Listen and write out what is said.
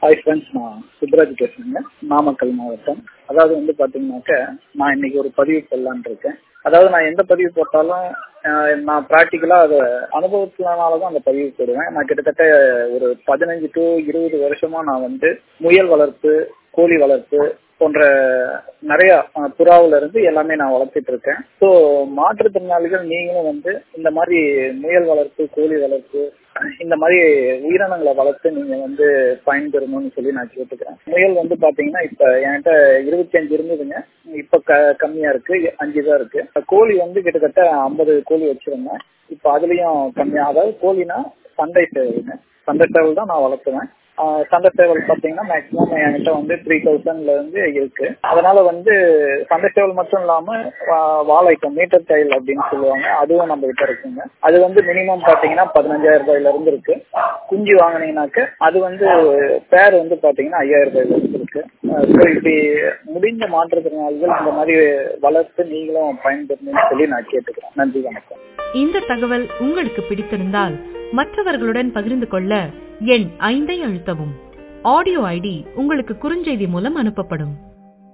hi friends நான் சுப்ராஜ் பேசுறேங்க நாமக்கல் மாவட்டம் அதாவது வந்து பாத்தீங்கன்னாக்க நான் இன்னைக்கு ஒரு பதிவு போடலான் இருக்கேன் அதாவது நான் எந்த பதிவு போட்டாலும் ஆஹ், நான் ப்ராக்டிக்கலா அதை அனுபவத்தினாலதான் அந்த பதிவு போடுவேன் நான் கிட்டத்தட்ட ஒரு பதினஞ்சு டு இருபது வருஷமா நான் வந்து முயல் வளர்ப்பு கோழி வளர்ப்பு போன்ற நிறைய அஹ், புறாவுல இருந்து எல்லாமே நான் வளர்த்துட்டு இருக்கேன் ஸோ மாற்றுத்திறனாளிகள் நீங்களும் வந்து இந்த மாதிரி முயல் வளர்ப்பு கோழி வளர்ப்பு இந்த மாதிரி உயிரினங்களை வளர்த்து நீங்க வந்து பயன்பெறணும்னு சொல்லி நான் கேட்டுக்கிறேன் முயல் வந்து பாத்தீங்கன்னா இப்ப என்கிட்ட இருபத்தி அஞ்சு இருந்ததுங்க இப்ப க கம்மியா இருக்கு அஞ்சு தான் இருக்கு கோழி வந்து கிட்டத்தட்ட ஐம்பது கோழி வச்சிருந்தேன் இப்ப அதுலயும் கம்மியா அதாவது கோழினா சண்டை சேவலுங்க சண்டை சேவல் தான் நான் வளர்த்துவேன் ஆஹ் சண்டை சேவல் பாத்தீங்கன்னா மேக்ஸிமம் என்கிட்ட வந்து த்ரீ தௌசண்ட்ல இருந்து இருக்கு அதனால வந்து சண்டை சேவல் மட்டும் இல்லாம வா- வாழைக்கம் மீட்டர் டைல் அப்படின்னு சொல்லுவாங்க அதுவும் நம்ம கிட்ட இருக்குங்க அது வந்து மினிமம் பாத்தீங்கன்னா பதினஞ்சாயிரம் ரூபாயில இருந்து இருக்கு குஞ்சு வாங்கினீங்கன்னாக்க அது வந்து பேர் வந்து பாத்தீங்கன்னா ஐயாயிரம் ரூபாயில இருந்து இருக்கு ஸோ இப்படி முடிந்த மாற்றுத்திறனாளிகள் இந்த மாதிரி வளர்த்து நீங்களும் பயன்பெறணும்னு சொல்லி நான் கேட்டுக்கிறேன் நன்றி வணக்கம் இந்த தகவல் உங்களுக்கு பிடித்திருந்தால் மற்றவர்களுடன் பகிர்ந்து கொள்ள எண் ஐந்தை அழுத்தவும் ஆடியோ ஐடி உங்களுக்கு குறுஞ்செய்தி மூலம் அனுப்பப்படும்